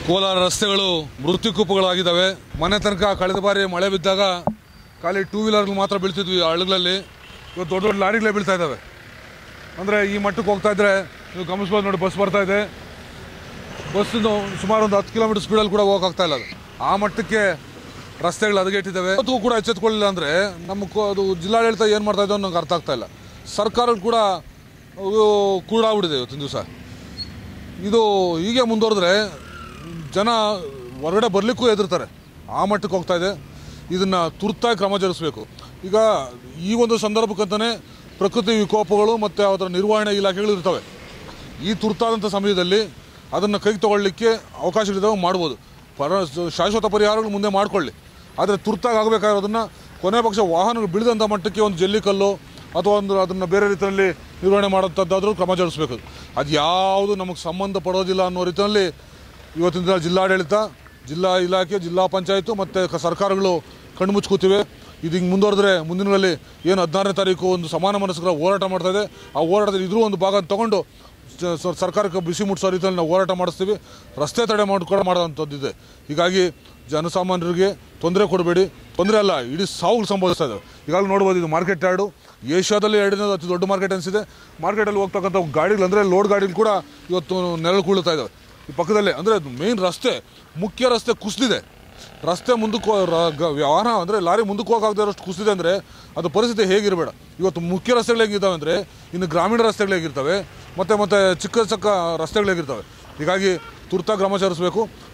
ಕೋಲಾರ ರಸ್ತೆಗಳು ಮೃತ್ಯುಕೂಪಗಳಾಗಿದ್ದಾವೆ ಮನೆ ತನಕ ಕಳೆದ ಬಾರಿ ಮಳೆ ಬಿದ್ದಾಗ ಖಾಲಿ ಟೂ ವೀಲರ್ಗಳು ಮಾತ್ರ ಬೀಳ್ತಿದ್ವಿ ಆ ಹಳ್ಳಗಳಲ್ಲಿ ಇವತ್ತು ದೊಡ್ಡ ದೊಡ್ಡ ಲಾರಿಗಳೇ ಬೀಳ್ತಾ ಇದ್ದಾವೆ ಅಂದರೆ ಈ ಮಟ್ಟಕ್ಕೆ ಹೋಗ್ತಾ ಇದ್ರೆ ನೀವು ಗಮನಿಸ್ಬೋದು ನೋಡಿ ಬಸ್ ಬರ್ತಾ ಇದೆ ಬಸ್ಸಿಂದು ಸುಮಾರು ಒಂದು ಹತ್ತು ಕಿಲೋಮೀಟರ್ ಸ್ಪೀಡಲ್ಲಿ ಕೂಡ ಹೋಗೋಕ್ಕಾಗ್ತಾ ಇಲ್ಲ ಅದು ಆ ಮಟ್ಟಕ್ಕೆ ರಸ್ತೆಗಳು ಹದಗೆಟ್ಟಿದ್ದಾವೆ ಇವತ್ತು ಕೂಡ ಎಚ್ಚೆತ್ಕೊಳ್ಳಿಲ್ಲ ಅಂದರೆ ನಮ್ಮ ಕೋ- ಅದು ಜಿಲ್ಲಾಡಳಿತ ಏನು ಮಾಡ್ತಾ ಇದೆ ಅನ್ನೋ ನಂಗೆ ಅರ್ಥ ಆಗ್ತಾ ಇಲ್ಲ ಸರ್ಕಾರ ಕೂಡ ಅದು ಕೂಡಾಗ್ಬಿಟ್ಟಿದೆ ಇವತ್ತಿನ ದಿವಸ ಇದು ಹೀಗೆ ಮುಂದುವರೆದ್ರೆ ಜನ ಹೊರಗಡೆ ಬರಲಿಕ್ಕೂ ಹೆದರ್ತಾರೆ ಆ ಮಟ್ಟಕ್ಕೆ ಹೋಗ್ತಾ ಇದೆ ಇದನ್ನು ತುರ್ತಾಗಿ ಕ್ರಮ ಜರುಗಿಸ್ಬೇಕು ಈಗ ಈ ಒಂದು ಸಂದರ್ಭಕ್ಕಂತಲೇ ಪ್ರಕೃತಿ ವಿಕೋಪಗಳು ಮತ್ತು ಅದರ ನಿರ್ವಹಣೆ ಇಲಾಖೆಗಳು ಇರ್ತವೆ ಈ ತುರ್ತಾದಂಥ ಸಮಯದಲ್ಲಿ ಅದನ್ನು ಕೈಗೆ ತಗೊಳ್ಳಿಕ್ಕೆ ಅವಕಾಶಗಳಿದ್ದಾವೆ ಮಾಡ್ಬೋದು ಪರ ಶಾಶ್ವತ ಪರಿಹಾರಗಳು ಮುಂದೆ ಮಾಡಿಕೊಳ್ಳಿ ಆದರೆ ತುರ್ತಾಗಿ ಆಗಬೇಕಾಗಿರೋದನ್ನು ಕೊನೆ ಪಕ್ಷ ವಾಹನಗಳು ಬಿಳಿದಂಥ ಮಟ್ಟಕ್ಕೆ ಒಂದು ಜಲ್ಲಿಕಲ್ಲು ಅಥವಾ ಒಂದು ಅದನ್ನು ಬೇರೆ ರೀತಿಯಲ್ಲಿ ನಿರ್ವಹಣೆ ಮಾಡೋಂಥದ್ದಾದರೂ ಕ್ರಮ ಜರುಗಿಸ್ಬೇಕು ಅದು ಯಾವುದು ನಮಗೆ ಸಂಬಂಧ ಪಡೋದಿಲ್ಲ ಅನ್ನೋ ರೀತಿಯಲ್ಲಿ ಇವತ್ತಿನ ದಿನ ಜಿಲ್ಲಾಡಳಿತ ಜಿಲ್ಲಾ ಇಲಾಖೆ ಜಿಲ್ಲಾ ಪಂಚಾಯತು ಮತ್ತು ಕ- ಸರ್ಕಾರಗಳು ಕಣ್ಮುಚ್ಚಿ ಕೂತಿವೆ ಇದು ಹಿಂಗೆ ಮುಂದುವರೆದ್ರೆ ಮುಂದಿನಗಳಲ್ಲಿ ಏನು ಹದಿನಾರನೇ ತಾರೀಕು ಒಂದು ಸಮಾನ ಮನಸ್ಕರ ಹೋರಾಟ ಮಾಡ್ತಾ ಇದೆ ಆ ಹೋರಾಟದಲ್ಲಿ ಇದ್ರೂ ಒಂದು ಭಾಗ ತಗೊಂಡು ಸ- ಸ- ಸರ್ಕಾರಕ್ಕೆ ಬಿಸಿ ಮುಟ್ಟಿಸೋ ರೀತಿಯಲ್ಲಿ ನಾವು ಹೋರಾಟ ಮಾಡಿಸ್ತೀವಿ ರಸ್ತೆ ತಡೆ ಮಾಡ್ಕೊಂಡು ಮಾಡೋವಂಥದ್ದಿದೆ ಹೀಗಾಗಿ ಜನಸಾಮಾನ್ಯರಿಗೆ ತೊಂದರೆ ಕೊಡಬೇಡಿ ತೊಂದರೆ ಅಲ್ಲ ಇಡೀ ಸಾವುಗಳು ಸಂಭವಿಸ್ತಾ ಇದ್ದಾವೆ ಈಗಾಗಲೇ ನೋಡ್ಬೋದು ಇದು ಮಾರ್ಕೆಟ್ ಯಾರ್ಡು ಏಷ್ಯಾದಲ್ಲಿ ಎರಡನೇ ಅತಿ ದೊಡ್ಡ ಮಾರ್ಕೆಟ್ ಅನಿಸಿದೆ ಮಾರ್ಕೆಟಲ್ಲಿ ಹೋಗ್ತಕ್ಕಂಥ ಗಾಡಿಗಳು ಅಂದರೆ ಲೋಡ್ ಗಾಡಿಗಳು ಕೂಡ ಇವತ್ತು ನೆರಳು ಕುಳ್ತಾ ಇದ್ದಾವೆ ಈ ಪಕ್ಕದಲ್ಲೇ ಅಂದರೆ ಮೇನ್ ರಸ್ತೆ ಮುಖ್ಯ ರಸ್ತೆ ಕುಸಿದಿದೆ ರಸ್ತೆ ಮುಂದಕ್ಕೆ ಹೋ- ರ- ಗ- ವಾಹನ ಅಂದರೆ ಲಾರಿ ಮುಂದಕ್ಕೆ ಹೋಗಾಗದೇ ಇರೋಷ್ಟು ಕುಸಿದೆ ಅಂದರೆ ಅದು ಪರಿಸ್ಥಿತಿ ಹೇಗಿರಬೇಡ ಇವತ್ತು ಮುಖ್ಯ ರಸ್ತೆಗಳು ಹೇಗಿದ್ದಾವೆ ಅಂದರೆ ಇನ್ನು ಗ್ರಾಮೀಣ ರಸ್ತೆಗಳು ಹೇಗಿರ್ತವೆ ಮತ್ತು ಮತ್ತು ಚಿಕ್ಕ ಚಿಕ್ಕ ರಸ್ತೆಗಳು ಹೇಗಿರ್ತವೆ ಹೀಗಾಗಿ ತುರ್ತಾಗಿ ಕ್ರಮ ಜರುಗಿಸಬೇಕು